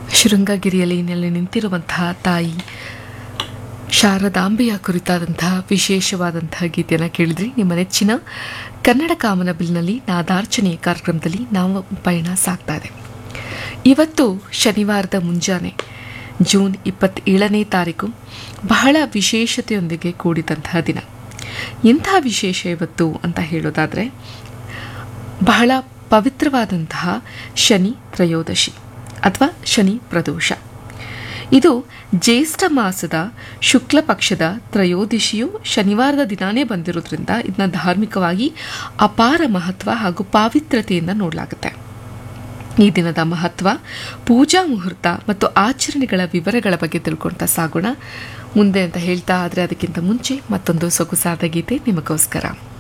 ಶೃಂಗಗಿರಿಯಲ್ಲಿ ನೆಲೆ ನಿಂತಿರುವಂತಹ ತಾಯಿ ಶಾರದಾಂಬೆಯ ಕುರಿತಾದಂತಹ ವಿಶೇಷವಾದಂತಹ ಗೀತೆಯನ್ನು ಕೇಳಿದ್ರಿ ನಿಮ್ಮ ನೆಚ್ಚಿನ ಕನ್ನಡ ಕಾಮನಬಿಲ್ನಲ್ಲಿ ನಾದಾರ್ಚನೆ ಕಾರ್ಯಕ್ರಮದಲ್ಲಿ ನಾವು ಪಯಣ ಸಾಗ್ತಾ ಇದೆ ಇವತ್ತು ಶನಿವಾರದ ಮುಂಜಾನೆ ಜೂನ್ ಇಪ್ಪತ್ತೇಳನೇ ತಾರೀಕು ಬಹಳ ವಿಶೇಷತೆಯೊಂದಿಗೆ ಕೂಡಿದಂತಹ ದಿನ ಎಂಥ ವಿಶೇಷ ಇವತ್ತು ಅಂತ ಹೇಳೋದಾದರೆ ಬಹಳ ಪವಿತ್ರವಾದಂತಹ ಶನಿ ತ್ರಯೋದಶಿ ಅಥವಾ ಶನಿ ಪ್ರದೋಷ ಇದು ಜ್ಯೇಷ್ಠ ಮಾಸದ ಶುಕ್ಲ ಪಕ್ಷದ ತ್ರಯೋದಶಿಯು ಶನಿವಾರದ ದಿನಾನೇ ಬಂದಿರೋದ್ರಿಂದ ಇದನ್ನ ಧಾರ್ಮಿಕವಾಗಿ ಅಪಾರ ಮಹತ್ವ ಹಾಗೂ ಪಾವಿತ್ರತೆಯಿಂದ ನೋಡಲಾಗುತ್ತೆ ಈ ದಿನದ ಮಹತ್ವ ಪೂಜಾ ಮುಹೂರ್ತ ಮತ್ತು ಆಚರಣೆಗಳ ವಿವರಗಳ ಬಗ್ಗೆ ತಿಳ್ಕೊಳ್ತಾ ಸಾಗೋಣ ಮುಂದೆ ಅಂತ ಹೇಳ್ತಾ ಆದರೆ ಅದಕ್ಕಿಂತ ಮುಂಚೆ ಮತ್ತೊಂದು ಸೊಗಸಾದ ಗೀತೆ ನಿಮಗೋಸ್ಕರ